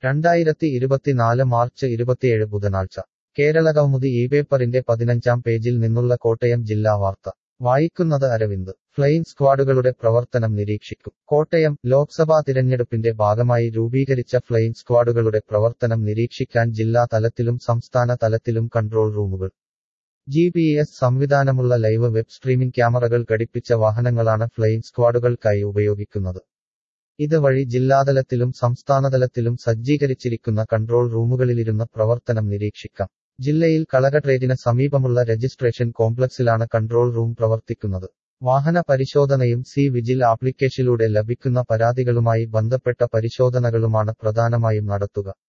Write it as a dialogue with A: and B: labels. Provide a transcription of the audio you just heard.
A: രണ്ടായിരത്തി ഇരുപത്തിനാല് മാർച്ച് ഇരുപത്തിയേഴ് ബുധനാഴ്ച കേരള കൗമുദി ഈ പേപ്പറിന്റെ പതിനഞ്ചാം പേജിൽ നിന്നുള്ള കോട്ടയം ജില്ലാ വാർത്ത വായിക്കുന്നത് അരവിന്ദ് ഫ്ലൈയിങ് സ്ക്വാഡുകളുടെ പ്രവർത്തനം നിരീക്ഷിക്കും കോട്ടയം ലോക്സഭാ തിരഞ്ഞെടുപ്പിന്റെ ഭാഗമായി രൂപീകരിച്ച ഫ്ലൈയിങ് സ്ക്വാഡുകളുടെ പ്രവർത്തനം നിരീക്ഷിക്കാൻ ജില്ലാ തലത്തിലും സംസ്ഥാന തലത്തിലും കൺട്രോൾ റൂമുകൾ ജി പി എസ് സംവിധാനമുള്ള ലൈവ് വെബ് സ്ട്രീമിംഗ് ക്യാമറകൾ ഘടിപ്പിച്ച വാഹനങ്ങളാണ് ഫ്ലൈയിങ് സ്ക്വാഡുകൾക്കായി ഉപയോഗിക്കുന്നത് ഇതുവഴി ജില്ലാതലത്തിലും സംസ്ഥാനതലത്തിലും സജ്ജീകരിച്ചിരിക്കുന്ന കൺട്രോൾ റൂമുകളിലിരുന്ന് പ്രവർത്തനം നിരീക്ഷിക്കാം ജില്ലയിൽ കളകട്രേറ്റിന് സമീപമുള്ള രജിസ്ട്രേഷൻ കോംപ്ലക്സിലാണ് കൺട്രോൾ റൂം പ്രവർത്തിക്കുന്നത് വാഹന പരിശോധനയും സി വിജിൽ ആപ്ലിക്കേഷനിലൂടെ ലഭിക്കുന്ന പരാതികളുമായി ബന്ധപ്പെട്ട പരിശോധനകളുമാണ് പ്രധാനമായും നടത്തുക